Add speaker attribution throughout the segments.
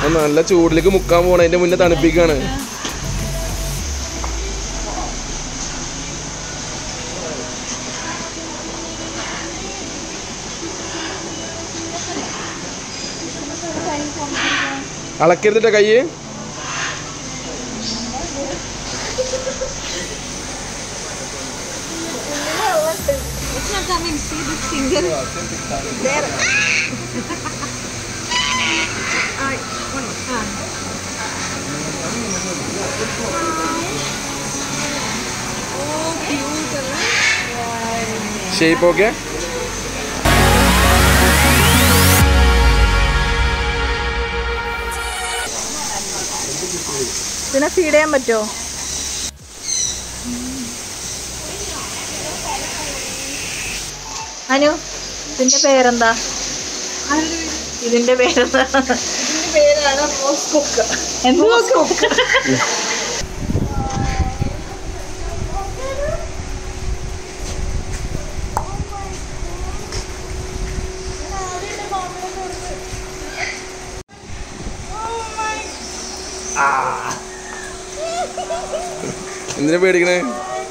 Speaker 1: അപ്പൊ നല്ല ചൂടിലേക്ക് മുക്കാൻ പോണ അതിന്റെ മുന്നേ തണുപ്പിക്കാണ് അളക്കരുതിട്ട കയ്യ്
Speaker 2: It's not coming. See this finger. There. Ah, one. Ah. Oh, cute, അല്ലേ?
Speaker 1: ഷേപ്പ് ഓക്കെ
Speaker 2: ഇതിനെ ഫീഡ് ചെയ്യാൻ പറ്റുമോ അനു ഇതിന്റെ പേരെന്താ ഇതിന്റെ പേരെന്താ ഇതിന്റെ പേരാണ് റോസ് കുക്ക് റോസ് കുക്ക്
Speaker 1: എന്തിനാ പേടിക്കണേ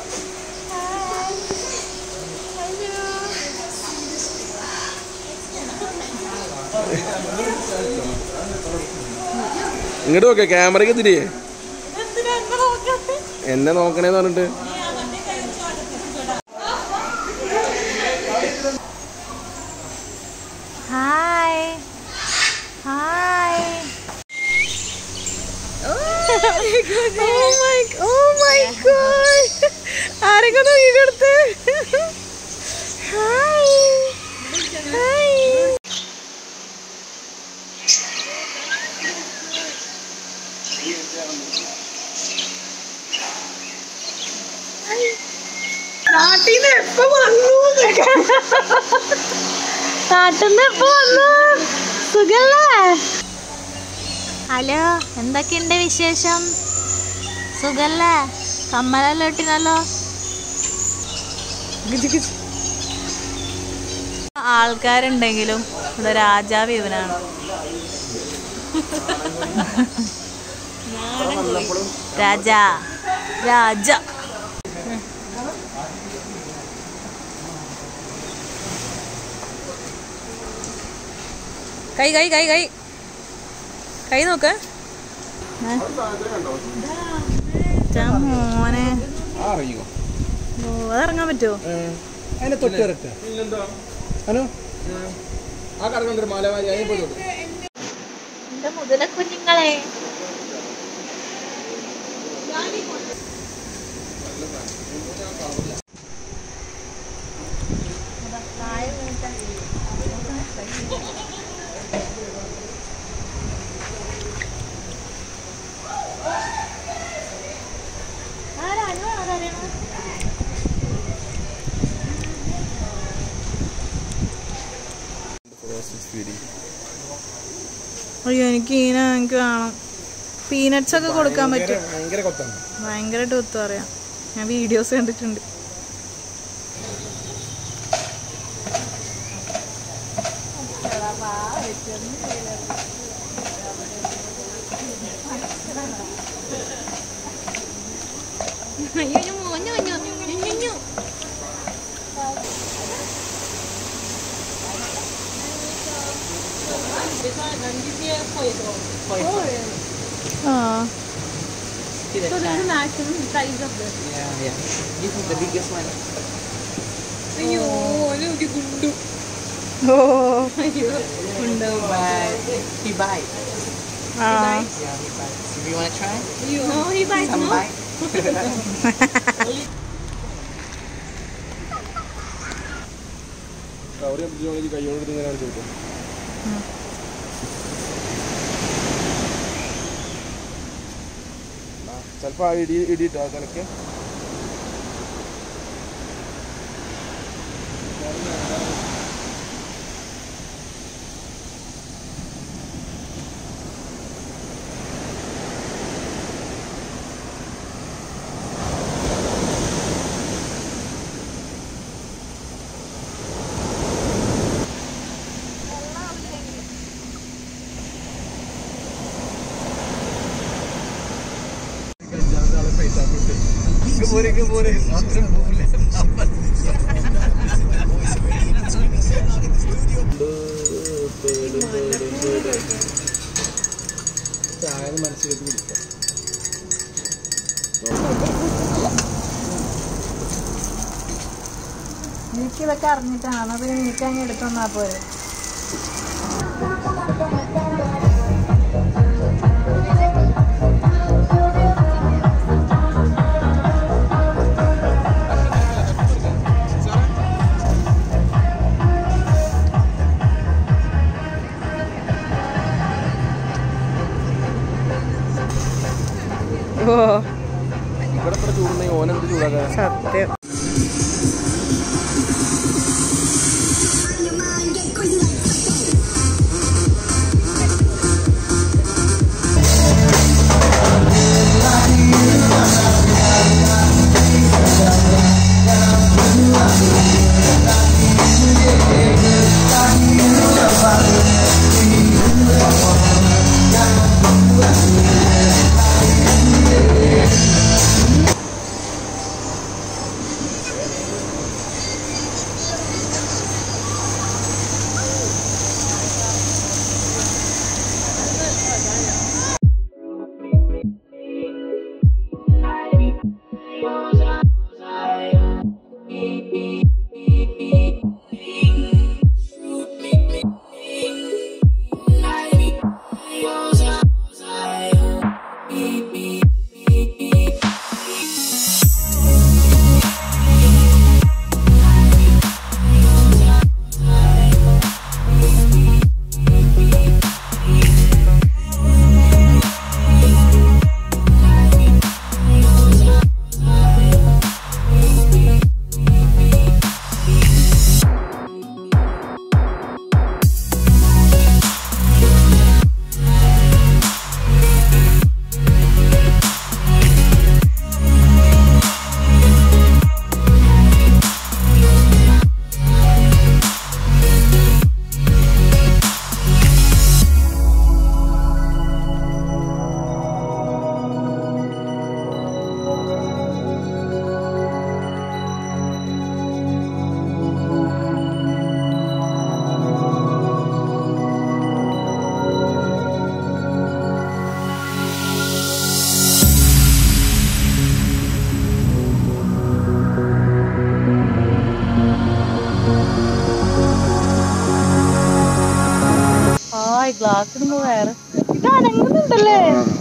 Speaker 1: ഇങ്ങോട്ട് നോക്കേ ക്യാമറയ്ക്ക് തിരിയേ എന്നെ നോക്കണേന്ന് പറഞ്ഞിട്ട്
Speaker 2: hi hi Oh my oh my god. ആരൊക്കെ നോക്കിക്കെടുത്ത് ഹായ് ഹായ് നാട്ടിന്ന് എപ്പോ വന്നു നാട്ടിന്ന് എപ്പോ വന്നു സുഖല്ലേ ഹലോ എന്തൊക്കെയുണ്ട് വിശേഷം സുഖല്ലേ കമ്മലെല്ലാം ഇട്ടിനല്ലോ ആൾക്കാരുണ്ടെങ്കിലും ഇവിടെ രാജാവ് ഇവനാണ് രാജ രാജ കൈ കൈ കൈ കൈ കൈ നോക്ക് മോനെ ഓ അതിറങ്ങാൻ പറ്റുമോ
Speaker 1: അതിനെ തൊട്ട് വരട്ടെ ഹലോ ആ കടക്കൊണ്ടൊരു മലവാരി അതിന് പോയി തൊട്ട്
Speaker 2: എന്റെ മുതല കുഞ്ഞുങ്ങളെ അയ്യോ എനിക്ക് ഈന എനിക്ക് വേണം പീനട്സ് ഒക്കെ കൊടുക്കാൻ പറ്റും
Speaker 1: ഭയങ്കര കൊത്താണ്
Speaker 2: ഭയങ്കരമായിട്ട് ഒത്തു അറിയാം ഞാൻ വീഡിയോസ് കണ്ടിട്ടുണ്ട് ആ
Speaker 3: See the
Speaker 2: So this is the maximum size of this.
Speaker 3: Yeah, yeah. This is the biggest one.
Speaker 2: അയ്യോ ഒരു ഗുണ്ടു ഓ അയ്യോ
Speaker 3: No, but he bites.
Speaker 2: ആ
Speaker 3: Yeah, he bites. Do you want to try?
Speaker 2: No, he bites
Speaker 3: Some
Speaker 2: no.
Speaker 3: bite?
Speaker 1: കവറി പിടിച്ചോളി കയ്യോട് എടുത്ത് ഇങ്ങനെ കാണിച്ചു കൊടുക്കും ചിലപ്പോ ആ ഇടി ഇടിയിട്ടോ തലക്ക് പോരേക്ക് പോരെ മാത്രം പോവില്ല ചായ മനസ്സിലേക്ക് പിടിക്കാം
Speaker 2: എനിക്കിതൊക്കെ അറിഞ്ഞിട്ടാണ് അത് എനിക്ക് അങ്ങ് എടുത്തൊന്നാ പോരെ
Speaker 1: ഇവിടെ ഇവിടെ ചൂടുണ്ടെങ്കിൽ ഓനെന്ത് ചൂടാക്കാൻ
Speaker 2: സത്യം ആയ് ഗ്ലാസ് വേറെ ഇത് അനങ്ങുന്നുണ്ടല്ലേ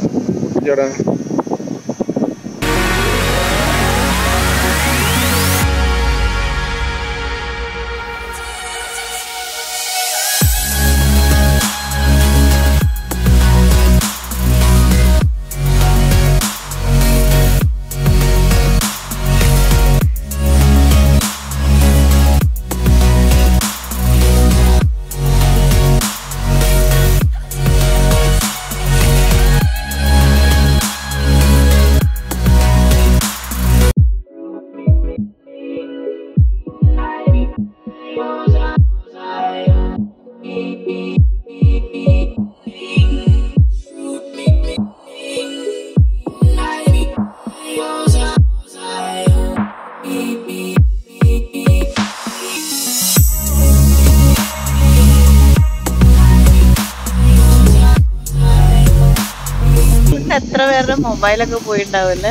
Speaker 2: എത്ര പേരുടെ മൊബൈലൊക്കെ പോയിണ്ടാവല്ലേ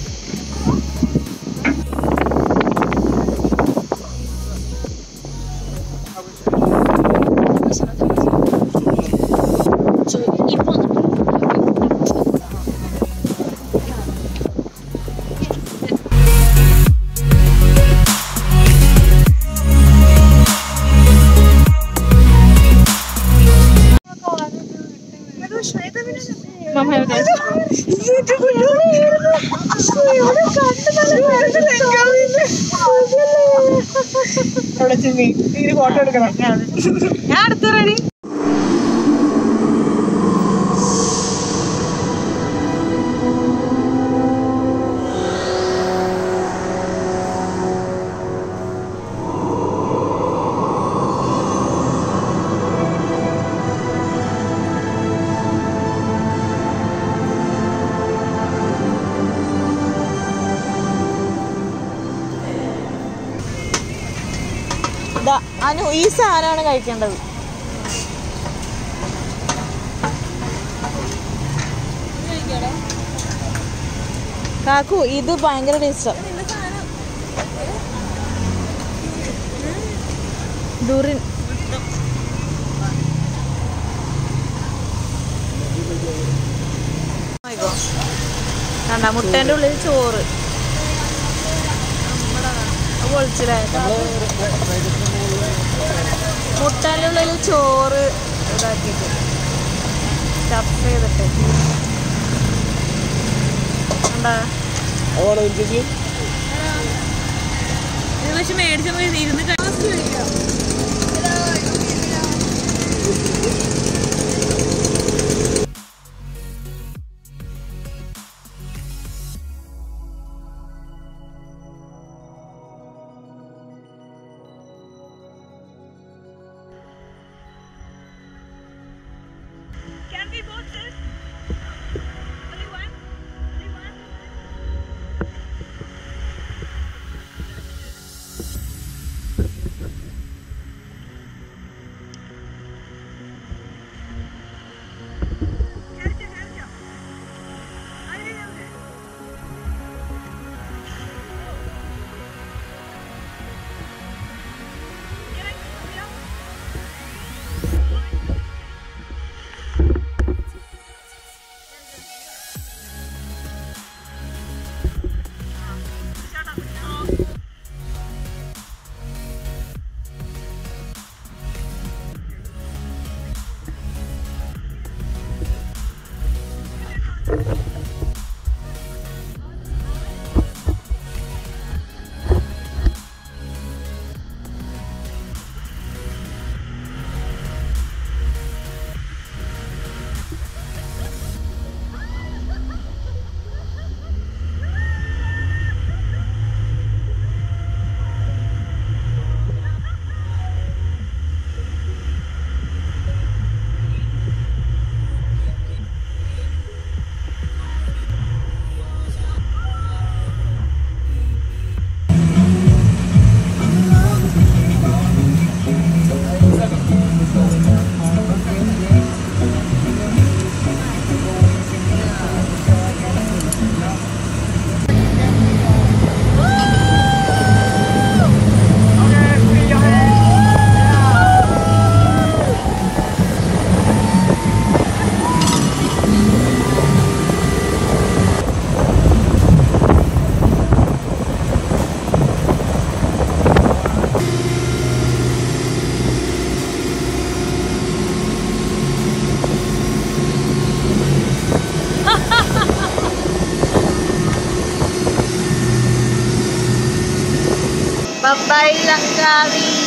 Speaker 2: ഫോട്ടോ എടുക്കണം ഞാൻ അടുത്ത റെഡി ദാ, അനു ഈ സാധനമാണ് കഴിക്കേണ്ടത് കാക്കു ഇത് ഭയങ്കര ടേസ്റ്റാ ഡുറിൻ കണ്ട മുട്ടേന്റെ ഉള്ളിൽ ചോറ് അത് പൊളിച്ചില്ലേ മുട്ടേന്റെ ഉള്ളിൽ ചോറ് ഇതാക്കിയിട്ട് സ്റ്റഫ് ചെയ്തിട്ട് കണ്ടാ
Speaker 1: അതാണ് ചേച്ചി
Speaker 2: ഇത് പക്ഷെ മേടിച്ചപ്പോ ഇരുന്ന് കഴിക്കാം Bye-bye, Langkawi.